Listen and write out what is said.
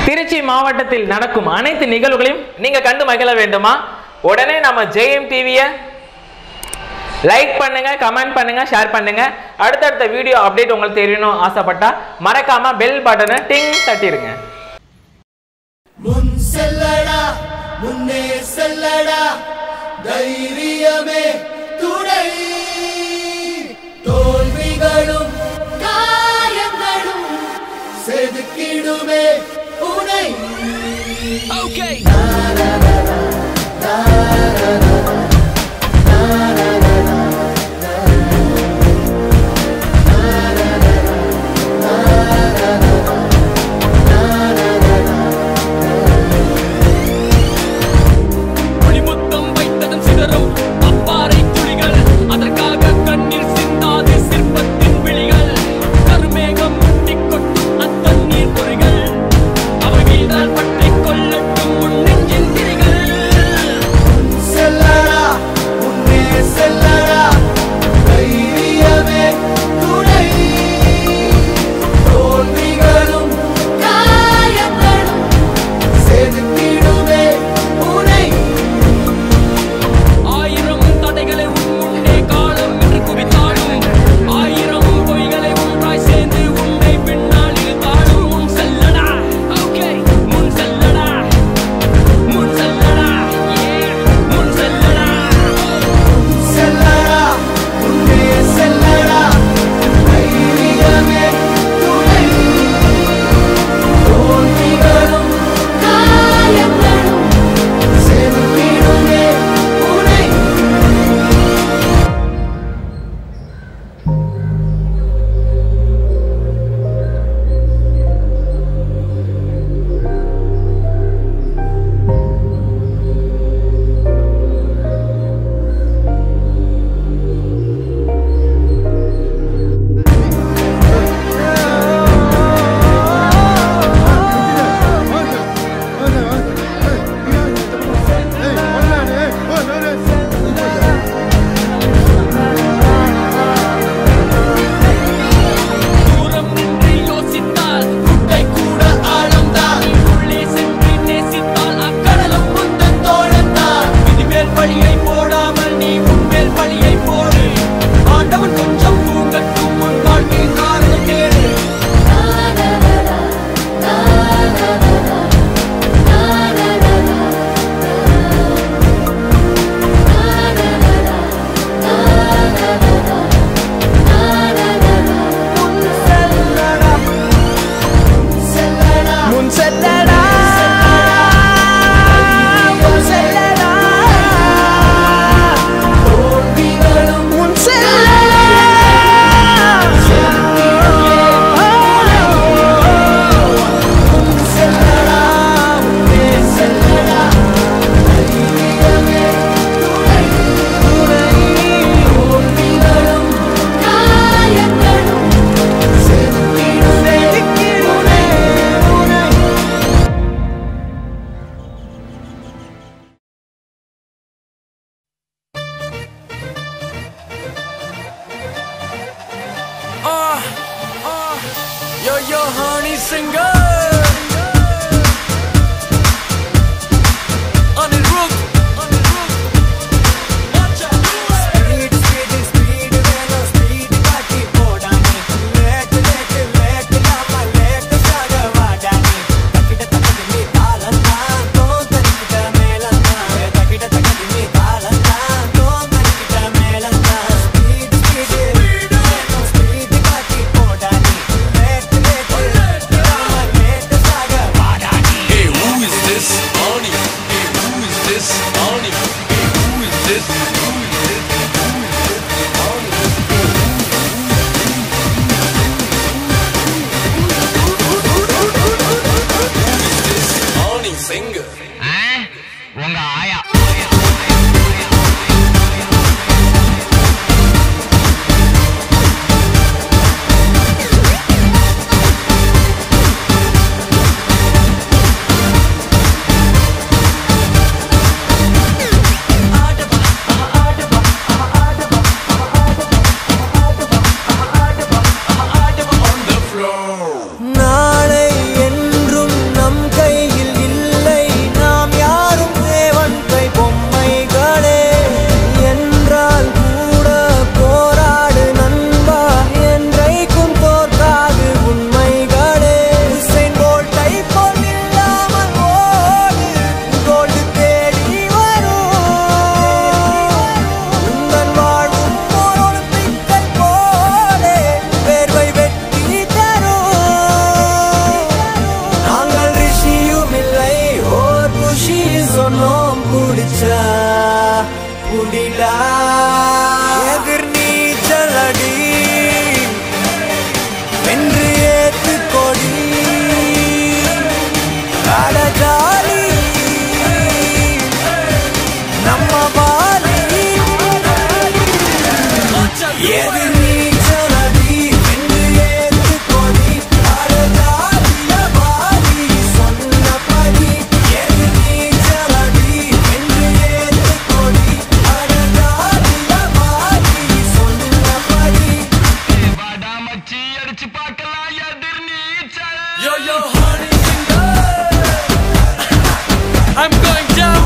திருச்சி மாவட்டத்தில் நடக்கும் அனைத்து நிகழ்வுகளையும் நீங்க கண்டு மகிழ வேண்டுமா உடனே நம்ம ஜெயம் டிவியை லைக் பண்ணுங்க கமெண்ட் பண்ணுங்க ஷேர் பண்ணுங்க அடுத்தடுத்த வீடியோ அப்டேட் உங்களுக்கு தெரியணும் ஆசைப்பட்டா மறக்காம பெல் பட்டனை டிங் தட்டிருங்க முன் செல்லடா முன்னே செல்லடா தைரியமே துணை தோல்விகளும் காயங்களும் செதுக்கிடுமே உனை மணிமுத்தம் வைத்ததும் சிதறும் அப்பாறை துளிகள் அதற்காக கண்ணீர் சிந்தாது சிற்பத்தின் விழிகள் கருமேகம் முட்டிக் கொட்டும் அத்தண்ணீர் பொறிகள் அவை வீழ்ந்தால் பற்றிக் கொள்ளட்டும் உன் நெஞ்சின் திரிகள் செல்லடா முன்னே செல்லடா தைரியமே துணை தோல்விகளும் காயங்களும் செதுக்கிடுமே உனை ஆயிரம் தடைகளை உன் முன்னே காலம் என்று குவித்தாலும் ஆயிரம் பொய்களை ஒன்றாய் சேர்ந்து உன்னை பின்னால் இழுத்தாலும் முன் செல்லடா ஓகே முன் செல்லடா முன் செல்லடா yeah முன் செல்லடா செல்லடா முன்னே செல்லடா தைரியமே துணை தோல்விகளும் காயங்களும் செதுக்கிடுமே உனை தூரம் நின்று யோசித்தால் குட்டை கூட ஆழம்தான் உள்ளே சென்று நேசித்தால் அக்கடலும் முந்தன் தோழந்தான் இனிமேல் பழியை போடாமல் நீ உன்மேல் பழியை போடு ஆண்டவன் கொஞ்சம் தூங்கட்டும் உன் வாழ்க்கை காரணம் கேடு செல்லடா முன் செல்லடா முன் செல்லடா தோல்விகளும் முன் செல்லடா செல்லடா முன்னே செல்லடா தைரியமே துணை தோல்விகளும் காயங்களும் செதுக்கிடுமே உனை Yo yo honey singer On the roof On the roof Watch out speed speed speed வேணும் ஸ்பீட் காட்டி போடானே லேட் லேட் லேட் நாம லேட் சாக வாடானே தக்கிட தக்கடி நீ தாளந்தா தோந்தரிக்கிட்ட மேலந்தா தக்கிட தக்கடி நீ தாளந்தா தோந்தரிக்கிட்ட மேலந்தா ஸ்பீட் ஸ்பீட் வேணும் ஸ்பீட் காட்டி போடானே லேட் லேட் நாம லேட் சாக வாடானே Hey, who is this? Ani. Hey, who is this? Ani. Hey, who is this? Who is this? Who is this? Ani. Who is this? Ani singer. நாளை என்றும் நம் கை குடிடா எதிர் நீச்சலடி வென்று ஏத்து கொடி அடஜாலி நம்ம வாலி எதிர் நீச்சலடி வென்று ஏத்து கொடி அடஜாலிய வாலி சொன்னபடி எதிர் நீச்சலடி வென்று ஏத்து கொடி அடஜாலிய வாலி சொன்னபடி Yo, yo, honey, I'm going down.